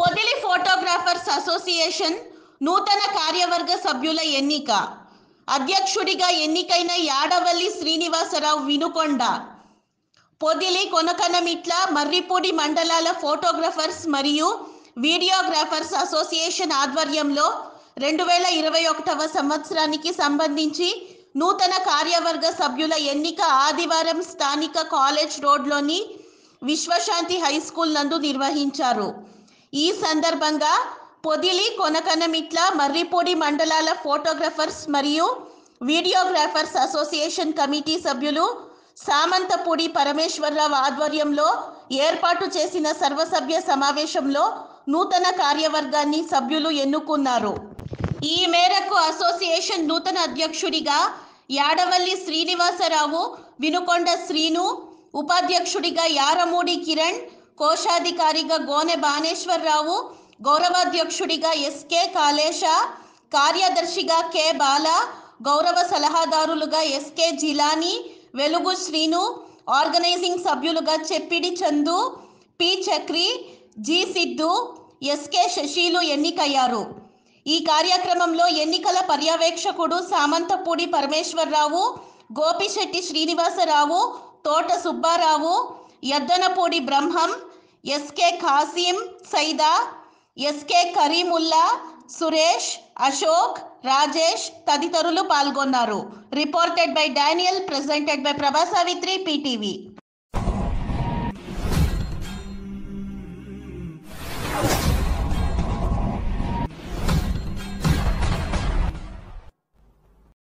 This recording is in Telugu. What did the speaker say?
పొదిలి ఫోటోగ్రాఫర్స్ అసోసియేషన్ నూతన కార్యవర్గ సభ్యుల ఎన్నిక అధ్యక్షుడిగా ఎన్నికైన యాడవల్లి శ్రీనివాసరావు వినుకొండ పొదిలి కొనకనమిట్ల మర్రిపూడి మండలాల ఫోటోగ్రాఫర్స్ మరియు వీడియోగ్రాఫర్స్ అసోసియేషన్ ఆధ్వర్యంలో రెండు వేల ఇరవై ఒకటవ సంవత్సరానికి సంబంధించి నూతన కార్యవర్గ సభ్యుల ఎన్నిక ఆదివారం స్థానిక కాలేజ్ రోడ్లోని విశ్వశాంతి హై స్కూల్ నందు నిర్వహించారు ఈ సందర్భంగా పొదిలి కొనకనమిట్ల మర్రిపూడి మండలాల ఫోటోగ్రాఫర్స్ మరియు వీడియోగ్రాఫర్స్ అసోసియేషన్ కమిటీ సభ్యులు సామంతపూడి పరమేశ్వరరావు ఆధ్వర్యంలో ఏర్పాటు చేసిన సర్వసభ్య సమావేశంలో నూతన కార్యవర్గాన్ని సభ్యులు ఎన్నుకున్నారు ఈ మేరకు అసోసియేషన్ నూతన అధ్యక్షుడిగా యాడవల్లి శ్రీనివాసరావు వినుకొండ శ్రీను ఉపాధ్యక్షుడిగా యారమూడి కిరణ్ కోశాధికారిగా గోనె బానేశ్వరరావు గౌరవాధ్యక్షుడిగా ఎస్కే కాళేశ కార్యదర్శిగా కె బాల గౌరవ సలహాదారులుగా ఎస్కే జిలానీ వెలుగు శ్రీను ఆర్గనైజింగ్ సభ్యులుగా చెప్పిడి Chandu P Chakri G Siddhu SK శశీలు ఎన్నికయ్యారు ఈ కార్యక్రమంలో ఎన్నికల పర్యవేక్షకుడు సామంతపూడి పరమేశ్వరరావు గోపిశెట్టి శ్రీనివాసరావు తోట సుబ్బారావు యద్దనపూడి బ్రహ్మం ఎస్కే ఖాసిం సైదా ఎస్కే కరీముల్లా సురేష్ అశోక్ రాజేష్ తదితరులు పాల్గొన్నారు reported by Daniel presented by Prabha Savitri PTV